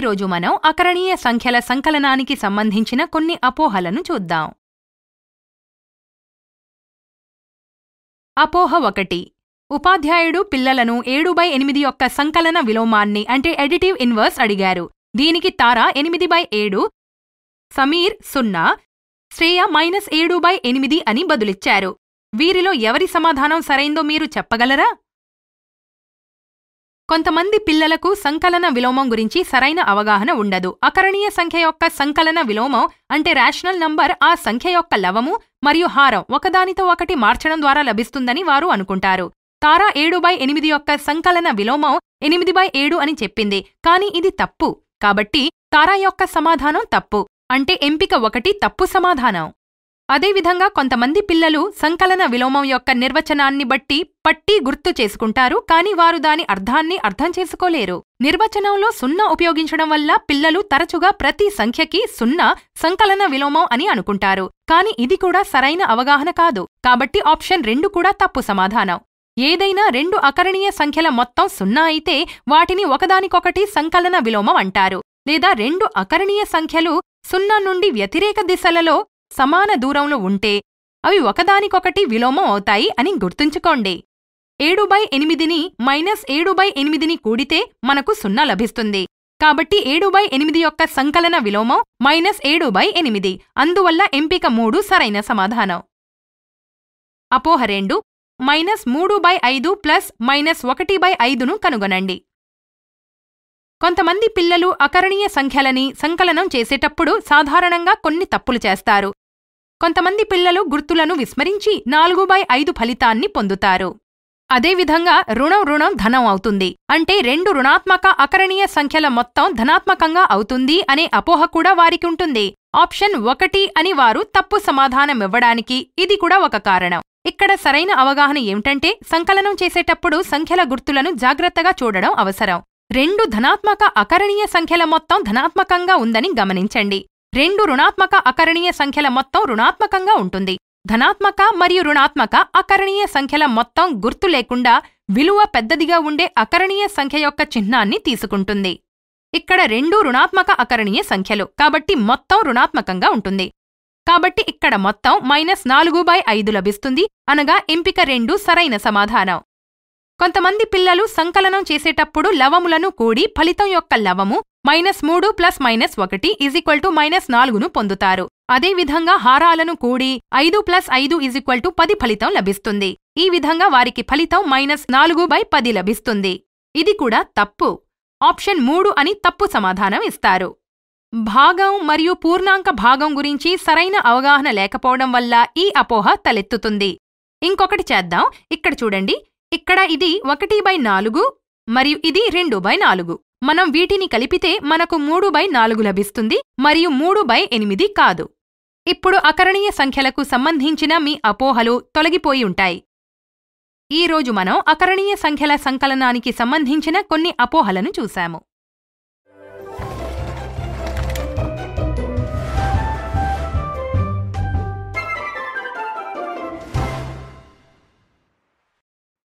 ఈరోజు మనం అకరణీయ సంఖ్యల సంకలనానికి సంబంధించిన కొన్ని అపోహలను చూద్దాం అపోహ ఒకటి ఉపాధ్యాయుడు పిల్లలను ఏడు బై ఎనిమిది యొక్క సంకలన విలోమాన్ని అంటే ఎడిటివ్ ఇన్వర్స్ అడిగారు దీనికి తారా ఎనిమిది బై ఏడు సమీర్ సున్నా శ్రేయ మైనస్ ఏడు బై ఎనిమిది అని బదులిచ్చారు వీరిలో ఎవరి సమాధానం సరైందో మీరు చెప్పగలరా కొంతమంది పిల్లలకు సంకలన విలోమం గురించి సరైన అవగాహన ఉండదు అకరణీయ సంఖ్య యొక్క సంకలన విలోమం అంటే రేషనల్ నంబర్ ఆ సంఖ్య యొక్క లవము మరియు హారం ఒకదానితో ఒకటి మార్చడం ద్వారా లభిస్తుందని వారు అనుకుంటారు తారా ఏడు బై ఎనిమిది యొక్క సంకలన విలోమం ఎనిమిది బై ఏడు అని చెప్పింది కాని ఇది తప్పు కాబట్టి తారా యొక్క సమాధానం తప్పు అంటే ఎంపిక ఒకటి తప్పు సమాధానం అదేవిధంగా కొంతమంది పిల్లలు సంకలన విలోమం యొక్క నిర్వచనాన్ని బట్టి పట్టి గుర్తు చేసుకుంటారు కాని వారు దాని అర్థాన్ని అర్థం చేసుకోలేరు నిర్వచనంలో సున్నా ఉపయోగించడం వల్ల పిల్లలు తరచుగా ప్రతి సంఖ్యకి సున్నా సంకలన విలోమం అని అనుకుంటారు కాని ఇది కూడా సరైన అవగాహన కాదు కాబట్టి ఆప్షన్ రెండు కూడా తప్పు సమాధానం ఏదైనా రెండు అకరణీయ సంఖ్యల మొత్తం సున్నా అయితే వాటిని ఒకదానికొకటి సంకలన విలోమం అంటారు లేదా రెండు అకరణీయ సంఖ్యలు సున్నా నుండి వ్యతిరేక దిశలలో సమాన దూరంలో ఉంటే అవి ఒకదానికొకటి విలోమం అవుతాయి అని గుర్తుంచుకోండి ఏడు బై ఎనిమిదిని మైనస్ ఏడు బై ఎనిమిదిని కూడితే మనకు సున్నా లభిస్తుంది కాబట్టి ఏడు బై ఎనిమిది యొక్క సంకలన విలోమం మైనస్ ఏడు బై ఎనిమిది అందువల్ల ఎంపిక మూడు సరైన సమాధానం అపోహ రెండు మైనస్ మూడు బై ఐదు ప్లస్ మైనస్ ఒకటి బై ఐదును కనుగొనండి కొంతమంది పిల్లలు అకరణీయ సంఖ్యలని సంకలనం చేసేటప్పుడు సాధారణంగా కొన్ని తప్పులు చేస్తారు కొంతమంది పిల్లలు గుర్తులను విస్మరించి నాలుగు బై ఐదు ఫలితాన్ని పొందుతారు అదేవిధంగా రుణం రుణం ధనం అవుతుంది అంటే రెండు రుణాత్మక అకరణీయ సంఖ్యల మొత్తం ధనాత్మకంగా అవుతుంది అనే అపోహ కూడా వారికి ఉంటుంది ఆప్షన్ ఒకటి అని వారు తప్పు సమాధానమివ్వడానికి ఇది కూడా ఒక కారణం ఇక్కడ సరైన అవగాహన ఏమిటంటే సంకలనం చేసేటప్పుడు సంఖ్యల గుర్తులను జాగ్రత్తగా చూడడం అవసరం రెండు ధనాత్మక అకరణీయ సంఖ్యల మొత్తం ధనాత్మకంగా ఉందని గమనించండి రెండు రుణాత్మక అకరణీయ సంఖ్యల మొత్తం రుణాత్మకంగా ఉంటుంది ధనాత్మక మరియు రుణాత్మక అకరణీయ సంఖ్యల మొత్తం గుర్తు లేకుండా విలువ పెద్దదిగా ఉండే అకరణీయ సంఖ్య యొక్క చిహ్నాన్ని తీసుకుంటుంది ఇక్కడ రెండు రుణాత్మక అకరణీయ సంఖ్యలు కాబట్టి మొత్తం రుణాత్మకంగా ఉంటుంది కాబట్టి ఇక్కడ మొత్తం మైనస్ నాలుగు బై ఐదు లభిస్తుంది అనగా ఎంపిక రెండు సరైన సమాధానం కొంతమంది పిల్లలు సంకలనం చేసేటప్పుడు లవములను కూడి ఫలితం యొక్క లవము మైనస్ మూడు ప్లస్ మైనస్ ఒకటి ఈక్వల్ టు మైనస్ నాలుగును పొందుతారు అదేవిధంగా హారాలను కూడి ఐదు ప్లస్ ఐదు ఈక్వల్ టు పది ఫలితం లభిస్తుంది ఈ విధంగా వారికి ఫలితం మైనస్ నాలుగు బై పది లభిస్తుంది ఇది కూడా తప్పు ఆప్షన్ మూడు అని తప్పు సమాధానం ఇస్తారు భాగం మరియు పూర్ణాంక భాగం గురించి సరైన అవగాహన లేకపోవడం వల్ల ఈ అపోహ తలెత్తుతుంది ఇంకొకటి చేద్దాం ఇక్కడ చూడండి ఇక్కడ ఇది ఒకటి బై నాలుగు మరియు ఇది రెండు బై నాలుగు మనం వీటిని కలిపితే మనకు మూడు బై నాలుగు లభిస్తుంది మరియు మూడు బై ఎనిమిది కాదు ఇప్పుడు అకరణీయ సంఖ్యలకు సంబంధించిన మీ అపోహలు తొలగిపోయి ఉంటాయి ఈరోజు మనం అకరణీయ సంఖ్యల సంకలనానికి సంబంధించిన కొన్ని అపోహలను చూశాము